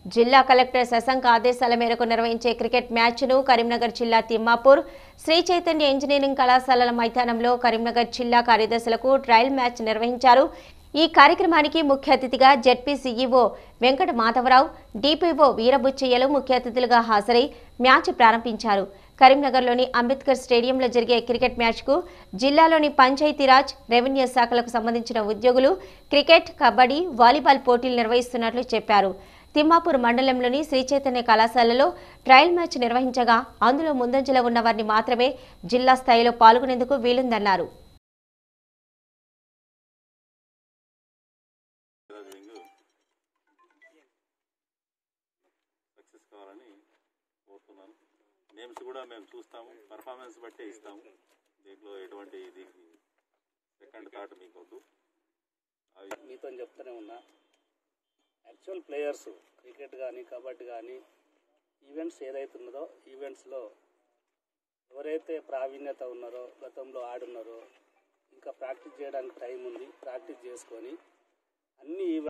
జిల్లా కలెక్టర్ శశంక ఆదేశాల మేరకు నిర్వహించే క్రికెట్ మ్యాచ్ను కరీంనగర్ జిల్లా తిమ్మాపూర్ శ్రీ చైతన్య ఇంజనీరింగ్ కళాశాలల మైదానంలో కరీంనగర్ జిల్లా కార్యదర్శులకు ట్రయల్ మ్యాచ్ నిర్వహించారు ఈ కార్యక్రమానికి ముఖ్య అతిథిగా ZP CEO Venkata Madhavarao DPO వీరబుచ్చయ్యలు ముఖ్య అతిథులుగా హాజరై మ్యాచ్ ప్రారంభించారు కరీంనగర్లోని అంబేద్కర్ స్టేడియంలో జరిగే క్రికెట్ మ్యాచ్కు జిల్లాలోని పంచాయతీరాజ్ రెవెన్యూ శాఖలకు సంబంధించిన ఉద్యోగులు క్రికెట్ కబడ్డీ వాలీబాల్ పోటీలు నిర్వహిస్తున్నట్లు చెప్పారు తిమ్మాపూర్ మండలంలోని శ్రీ చైతన్య కళాశాలలో ట్రయల్ మ్యాచ్ నిర్వహించగా అందులో ముందంజలో ఉన్న వారిని మాత్రమే జిల్లా స్థాయిలో పాల్గొనేందుకు వీలుందన్నారు వింగ్ సక్సెస్ కావాలని కోరుతున్నాను నేమ్స్ కూడా మేము చూస్తాము పర్ఫార్మెన్స్ బట్టే ఇస్తాము దీంట్లో ఎటువంటి దీనికి సెకండ్ థాట్ మీకు వద్దు అవి మీతో చెప్తూనే ఉన్నా యాక్చువల్ ప్లేయర్స్ క్రికెట్ కానీ కబడ్డీ కానీ ఈవెంట్స్ ఏదైతే ఉన్నదో ఈవెంట్స్లో ఎవరైతే ప్రావీణ్యత ఉన్నారో గతంలో ఆడున్నారో ఇంకా ప్రాక్టీస్ చేయడానికి టైం ఉంది ప్రాక్టీస్ చేసుకొని అన్ని ఈవెంట్స్